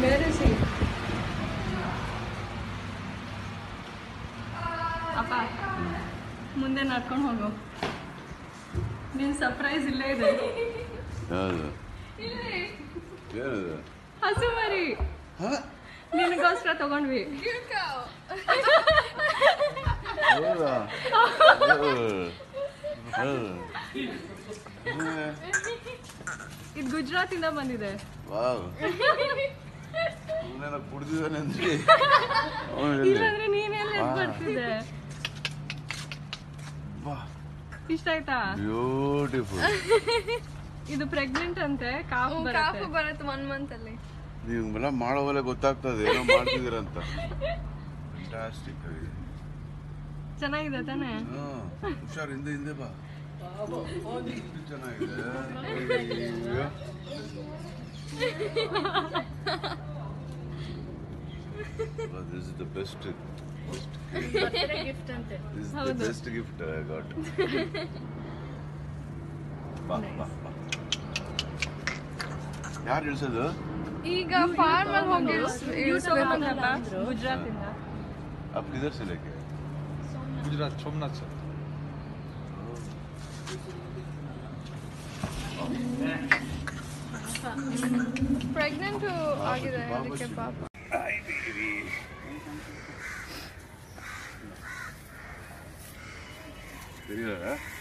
ಬೇರೆ ಸಿ ಅಪ್ಪ ಮುಂದೆ ನಡ್ಕೊಂಡು ಹೋಗು ನಿನ್ ಸರ್ಪ್ರೈಸ್ ಇಲ್ಲೇ ಇದೆ ಯಾವುದು ಏನದು ಹಸು ಮರಿ ನಿನಗೋಸ್ಕರ ತಗೊಂಡ್ವಿ ಹೌದಾ ಇದು ಗುಜರಾತಿಂದ ಬಂದಿದೆ ವಾವ್ ಅವನೇನ ಕುಡ್ದಿದ್ದಾನೆ ಅಂದ್ರೆ ಇಲ್ಲಾಂದ್ರೆ ನೀನೆಲ್ಲ ಎದ್ದು ಬರ್ತಿದ್ದೆ ಇಷ್ಟ ಆಯ್ತಾ ಬ್ಯೂಟಿಫುಲ್ ಇದು ಪ್ರೆಗ್ನೆಂಟ್ ಅಂತೆ ಕಾಫ್ ಬರುತ್ತೆ ಕಾಫು ಬರುತ್ತೆ ಒನ್ ಮಂತ್ ಅಲ್ಲಿ ನೀವೆಲ್ಲ ಮಾಡೋವಲ್ಲ ಗೊತ್ತಾಗ್ತದೆ ಏನೋ ಮಾಡ್ತಿದ್ದೀರಂತ ಫ್ಯಾಂಟಾಸ್ಟಿಕ್ ಆಗಿದೆ ಚೆನ್ನಾಗಿದೆ ತಾನೇ ಹಾ, ಹುಷಾರ್ ಹಿಂದೆ ಹಿಂದೆ ಬಾ ಎಷ್ಟು ಚೆನ್ನಾಗಿದೆ ಅಯ್ಯೋ. Wow, this is the best gift ಅಂತೆ this is the ಹೌದು. best gift I got. ಬಾ ಬಾ ಬಾ ಯಾರು ಇಳಿಸೋದು ಈಗ ಫಾರ್ಮ್ ಅಲ್ಲಿ ಹೋಗಿ ತಗೊಂಡಪ್ಪ ಗುಜರಾತಿಂದ आप किधर से लेके आए? गुजरात सोमनाथ से ಪ್ರೆಗ್ನೆಂಟ್ ಆಗಿದೆ ಪಾಪ ಅದಕ್ಕೆ ಶಿವ. ಪಾಪ Hi, baby. தெரியல